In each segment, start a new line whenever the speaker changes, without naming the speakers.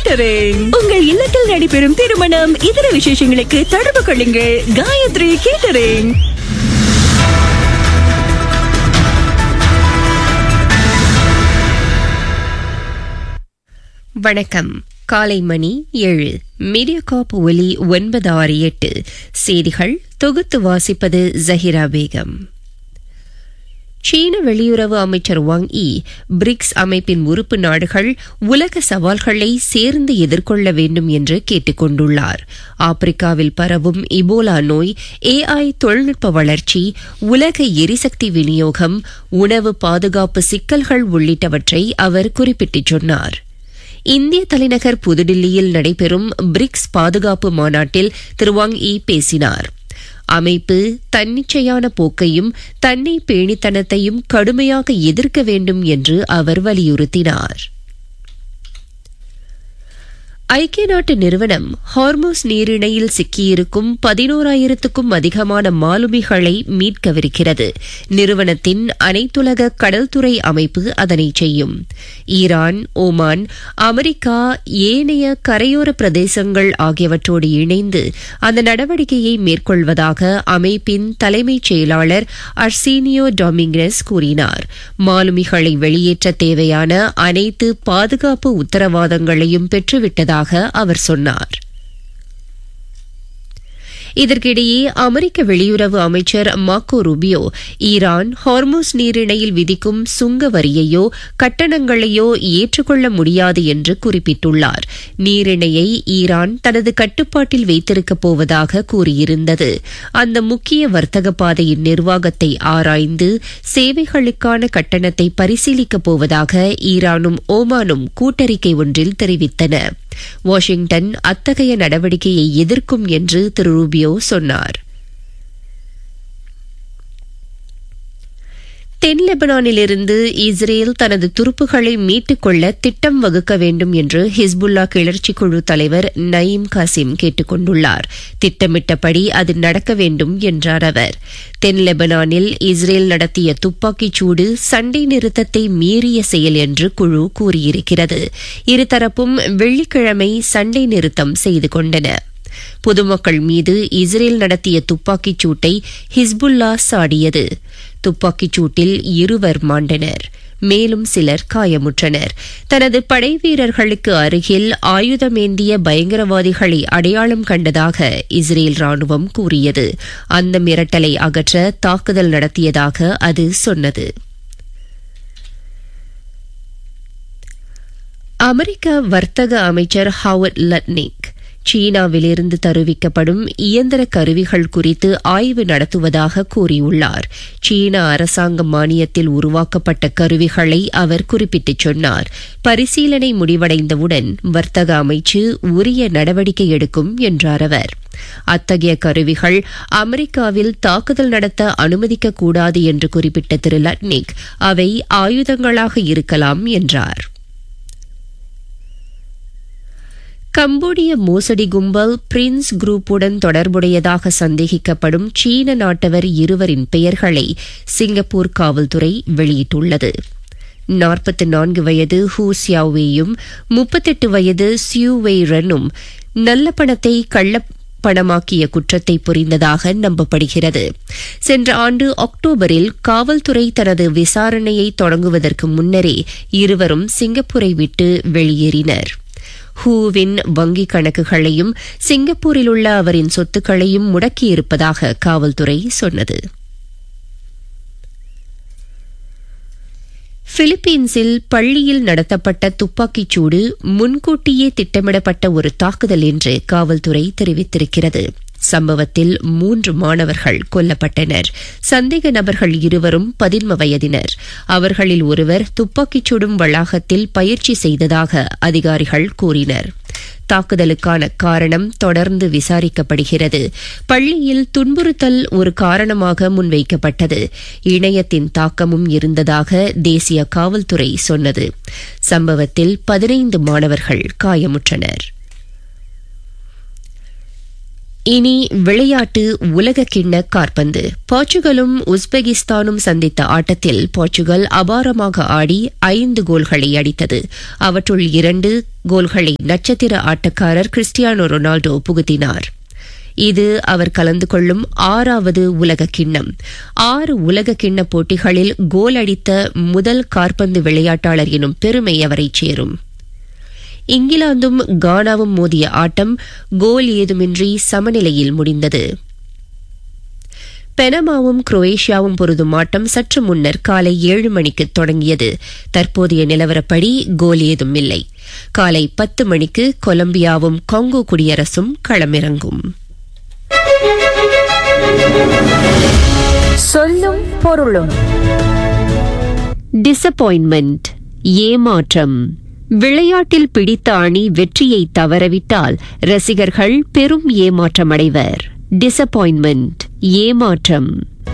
catering உங்கள் இல்லத்தில் நடைபெறும் திருமணம் இதர விசேஷங்களுக்கு தொடர்பு கொள்ளுங்கள் காயத்ரி கேட்டரிங்
வணக்கம் காலை மணி ஏழு மீடியாகாப் ஒலி ஒன்பது ஆறு எட்டு செய்திகள் தொகுத்து வாசிப்பது ஜஹிரா பேகம் சீன வெளியுறவு அமைச்சர் வாங் இ பிரிக்ஸ் அமைப்பின் உறுப்பு நாடுகள் உலக சவால்களை சேர்ந்து எதிர்கொள்ள வேண்டும் என்று கேட்டுக் கொண்டுள்ளார் ஆப்பிரிக்காவில் பரவும் இபோலா நோய் ஏஐ தொழில்நுட்ப வளர்ச்சி உலக எரிசக்தி விநியோகம் உணவு பாதுகாப்பு சிக்கல்கள் உள்ளிட்டவற்றை அவர் குறிப்பிட்டுச் சொன்னார் இந்திய தலைநகர் புதுடில்லியில் நடைபெறும் பிரிக்ஸ் பாதுகாப்பு மாநாட்டில் திரு வாங் இ பேசினார் அமைப்பு தன்னிச்சையான போக்கையும் தன்னை பேணித்தனத்தையும் கடுமையாக எதிர்க்க வேண்டும் என்று அவர் வலியுறுத்தினார் ஐக்கிய நாட்டு நிறுவனம் ஹார்மோஸ் நீரிணையில் சிக்கியிருக்கும் பதினோராயிரத்துக்கும் அதிகமான மாலுமிகளை மீட்கவிருக்கிறது நிறுவனத்தின் அனைத்துலக கடல்துறை அமைப்பு அதனை செய்யும் ஈரான் ஓமான் அமெரிக்கா ஏனைய கரையோர பிரதேசங்கள் ஆகியவற்றோடு இணைந்து அந்த நடவடிக்கையை மேற்கொள்வதாக அமைப்பின் தலைமைச் செயலாளர் அர்சீனியோ டொமிங்கஸ் கூறினார் மாலுமிகளை வெளியேற்ற தேவையான அனைத்து பாதுகாப்பு உத்தரவாதங்களையும் பெற்றுவிட்டதாக உள்ளதாக அவர் சொன்னார் இதற்கிடையே அமெரிக்க வெளியுறவு அமைச்சர் மாக்கோ ரூபியோ ஈரான் ஹார்மோஸ் நீரிணையில் விதிக்கும் சுங்க வரியையோ கட்டணங்களையோ ஏற்றுக்கொள்ள முடியாது என்று குறிப்பிட்டுள்ளார் நீரிணையை ஈரான் தனது கட்டுப்பாட்டில் வைத்திருக்கப் போவதாக கூறியிருந்தது அந்த முக்கிய வர்த்தக பாதையின் நிர்வாகத்தை ஆராய்ந்து சேவைகளுக்கான கட்டணத்தை பரிசீலிக்கப் போவதாக ஈரானும் ஓமானும் கூட்டறிக்கை ஒன்றில் தெரிவித்தன வாஷிங்டன் அத்தகைய நடவடிக்கையை எதிர்க்கும் என்று திரு ரூபியோ சொன்னார் தென் லெபனானிலிருந்து இஸ்ரேல் தனது துருப்புகளை மீட்டுக் கொள்ள திட்டம் வகுக்க வேண்டும் என்று ஹிஸ்புல்லா கிளர்ச்சி குழு தலைவர் நயீம் காசிம் கேட்டுக் கொண்டுள்ளார் திட்டமிட்டபடி அது நடக்க வேண்டும் என்றார் அவர் தென் லெபனானில் இஸ்ரேல் நடத்திய துப்பாக்கிச் சூடு சண்டை நிறுத்தத்தை மீறிய செயல் என்று குழு கூறியிருக்கிறது இருதரப்பும் வெள்ளிக்கிழமை சண்டை நிறுத்தம் செய்து கொண்டன பொதுமக்கள் மீது இஸ்ரேல் நடத்திய துப்பாக்கிச் சூட்டை ஹிஸ்புல்லா சாடியது துப்பாக்கிச் சூட்டில் இருவர் மாண்டனர் மேலும் சிலர் காயமுற்றனர் தனது படை வீரர்களுக்கு அருகில் ஆயுதமேந்திய பயங்கரவாதிகளை அடையாளம் கண்டதாக இஸ்ரேல் ராணுவம் கூறியது அந்த மிரட்டலை அகற்ற தாக்குதல் நடத்தியதாக அது சொன்னது அமெரிக்க வர்த்தக அமைச்சர் ஹாவர்ட் லட்னிக் சீனாவிலிருந்து தருவிக்கப்படும் இயந்திர கருவிகள் குறித்து ஆய்வு நடத்துவதாக கூறியுள்ளார் சீன அரசாங்க மானியத்தில் உருவாக்கப்பட்ட கருவிகளை அவர் குறிப்பிட்டுச் சொன்னார் பரிசீலனை முடிவடைந்தவுடன் வர்த்தக அமைச்சு உரிய நடவடிக்கை எடுக்கும் என்றார் அவர் அத்தகைய கருவிகள் அமெரிக்காவில் தாக்குதல் நடத்த அனுமதிக்கக்கூடாது என்று குறிப்பிட்ட திரு லட்னிக் அவை ஆயுதங்களாக இருக்கலாம் என்றார் கம்போடிய மோசடி கும்பல் பிரின்ஸ் குரூப்புடன் தொடர்புடையதாக சந்தேகிக்கப்படும் சீன நாட்டவர் இருவரின் பெயர்களை சிங்கப்பூர் காவல்துறை வெளியிட்டுள்ளது நாற்பத்தி நான்கு வயது ஹூ சியாவேயும் முப்பத்தெட்டு வயது சியூவை ரனும் நல்ல பணத்தை கள்ள பணமாக்கிய குற்றத்தை புரிந்ததாக நம்பப்படுகிறது சென்ற ஆண்டு அக்டோபரில் காவல்துறை தனது விசாரணையை தொடங்குவதற்கு முன்னரே இருவரும் சிங்கப்பூரை விட்டு வெளியேறினர் ஹூவின் வங்கிக் கணக்குகளையும் சிங்கப்பூரில் உள்ள அவரின் சொத்துக்களையும் முடக்கியிருப்பதாக காவல்துறை சொன்னது பிலிப்பீன்ஸில் பள்ளியில் நடத்தப்பட்ட துப்பாக்கிச் சூடு முன்கூட்டியே திட்டமிடப்பட்ட ஒரு தாக்குதல் என்று காவல்துறை தெரிவித்திருக்கிறது சம்பவத்தில் மூன்று மாணவர்கள் கொல்லப்பட்டனர் சந்தேக நபர்கள் இருவரும் பதின்ம வயதினர் அவர்களில் ஒருவர் துப்பாக்கிச் சுடும் வளாகத்தில் பயிற்சி செய்ததாக அதிகாரிகள் கூறினர் தாக்குதலுக்கான காரணம் தொடர்ந்து விசாரிக்கப்படுகிறது பள்ளியில் துன்புறுத்தல் ஒரு காரணமாக முன்வைக்கப்பட்டது இணையத்தின் தாக்கமும் இருந்ததாக தேசிய காவல்துறை சொன்னது சம்பவத்தில் பதினைந்து மாணவர்கள் காயமுற்றனர் இனி விளையாட்டு உலக கிண்ண காற்பந்து போர்ச்சுகலும் உஸ்பெகிஸ்தானும் சந்தித்த ஆட்டத்தில் போர்ச்சுகல் அபாரமாக ஆடி ஐந்து கோல்களை அடித்தது அவற்றுள் இரண்டு கோல்களை நட்சத்திர ஆட்டக்காரர் கிறிஸ்டியானோ ரொனால்டோ புகுத்தினார் இது அவர் கலந்து கொள்ளும் ஆறாவது உலக கிண்ணம் ஆறு உலக கிண்ண போட்டிகளில் கோல் அடித்த முதல் காற்பந்து விளையாட்டாளர் எனும் பெருமை அவரைச் சேரும் இங்கிலாந்தும் கானாவும் மோதிய ஆட்டம் கோல் ஏதுமின்றி சமநிலையில் முடிந்தது பெனமாவும் குரோவேஷியாவும் பொருதும் ஆட்டம் சற்று முன்னர் காலை ஏழு மணிக்கு தொடங்கியது தற்போதைய நிலவரப்படி கோல் ஏதும் இல்லை காலை பத்து மணிக்கு கொலம்பியாவும் காங்கோ குடியரசும் களமிறங்கும்
சொல்லும் பொருளும்
டிசப்பாயின்மெண்ட் ஏமாற்றம் விளையாட்டில் பிடித்த அணி வெற்றியை தவறவிட்டால் ரசிகர்கள் பெரும் ஏமாற்றமடைவர் டிசப்பாயின்மெண்ட் ஏமாற்றம்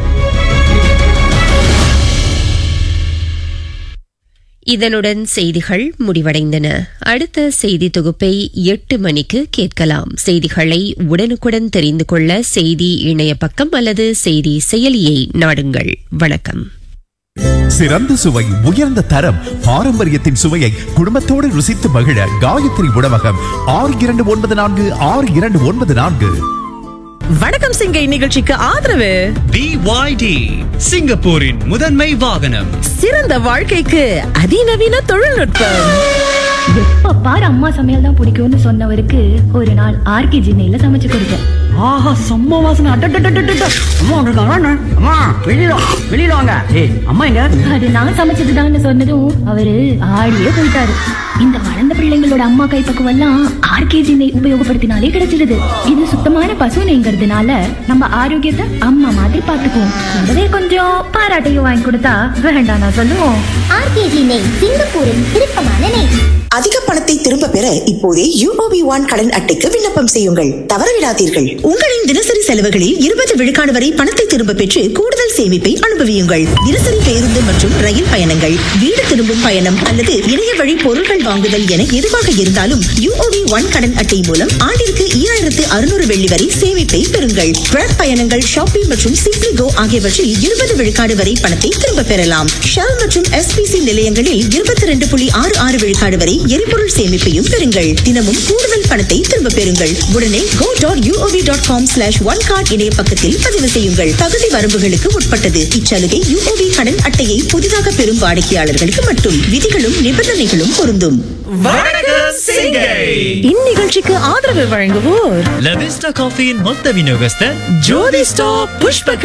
இதனுடன் செய்திகள் முடிவடைந்தன அடுத்த செய்தி தொகுப்பை எட்டு மணிக்கு கேட்கலாம் செய்திகளை உடனுக்குடன் தெரிந்து கொள்ள செய்தி இணைய பக்கம் அல்லது செய்தி செயலியை நாடுங்கள் வணக்கம்
சிறந்த சுவை உயர்ந்த தரம் பாரம்பரியத்தின் சுவையை குடும்பத்தோடு ருசித்து மகிழ காயத்ரி உணவகம் ஆறு இரண்டு ஒன்பது நான்கு ஆறு இரண்டு ஒன்பது நான்கு
வணக்கம் சிங்கை நிகழ்ச்சிக்கு ஆதரவு
BYD சிங்கப்பூரின் முதன்மை வாகனம்
சிறந்த வாழ்க்கைக்கு அதிநவீன தொழில்நுட்பம்
எப்ப பாரு அம்மா சமையல் தான் பிடிக்கும்னு சொன்னவருக்கு ஒரு நாள் ஆர்கே ஜின்னையில சமைச்சு கொடுத்தேன்
ஆஹா செம்ம வாசனை அட்டட்டட்டட்டட்ட அம்மா ஒன்று இருக்காங்க அம்மா வெளியில வா, வெளியில வாங்க ஏய் அம்மா எங்க
அது நான் சமைச்சதுதான்னு சொன்னதும் அவரு ஆடியே போயிட்டாரு இந்த வளர்ந்த பிள்ளைங்களோட அம்மா கைப்பக்குவம் எல்லாம் ஆர்கே ஜின்னை உபயோகப்படுத்தினாலே கிடைச்சிடுது இது சுத்தமான பசு நெய்ங்கிறதுனால நம்ம ஆரோக்கியத்தை அம்மா மாதிரி பாத்துக்குவோம் கூடவே கொஞ்சம் பாராட்டையும் வாங்கி கொடுத்தா வேண்டாம் நான் சொல்லுவோம்
ஆர்கேஜி நெய் சிங்கப்பூரின் விருப்பமான நெய்
அதிக பணத்தை திரும்ப பெற இப்போதே யூஓபி ஒன் கடன் அட்டைக்கு விண்ணப்பம் செய்யுங்கள் தவறவிடாதீர்கள் உங்களின் தினசரி செலவுகளில் இருபது விழுக்காடு வரை பணத்தை திரும்ப பெற்று கூடுதல் சேமிப்பை அனுபவியுங்கள் தினசரி பேருந்து மற்றும் ரயில் பயணங்கள் வீடு திரும்பும் பயணம் அல்லது இணைய வழி பொருட்கள் வாங்குதல் என எதுவாக இருந்தாலும் யூஓபி ஒன் கடன் அட்டை மூலம் ஆண்டிற்கு ஈராயிரத்து அறுநூறு வெள்ளி வரை சேமிப்பை பெறுங்கள் கிராப் பயணங்கள் ஷாப்பிங் மற்றும் சிப்ளி கோ ஆகியவற்றில் இருபது விழுக்காடு வரை பணத்தை திரும்ப பெறலாம் ஷெல் மற்றும் எஸ்பிசி நிலையங்களில் இருபத்தி ரெண்டு புள்ளி ஆறு ஆறு விழுக்காடு வரை எரிபொருள் சேமிப்பையும் பெறுங்கள் தினமும் கூடுதல் பணத்தை திரும்ப பெறுங்கள் உடனே go டாட் யூஓவி dot com slash one card இணைய பக்கத்தில் பதிவு செய்யுங்கள் தகுதி வரம்புகளுக்கு உட்பட்டது இச்சலுகை யூஓவி கடன் அட்டையை புதிதாக பெறும் வாடிக்கையாளர்களுக்கு மட்டும் விதிகளும் நிபந்தனைகளும் பொருந்தும்
வணக்கம் சிங்கை
இந்நிகழ்ச்சிக்கு ஆதரவு வழங்குவோர்
லவிஸ்டா காஃபியின் மொத்த விநியோகஸ்தர் ஜோதி ஸ்டாப் புஷ்ப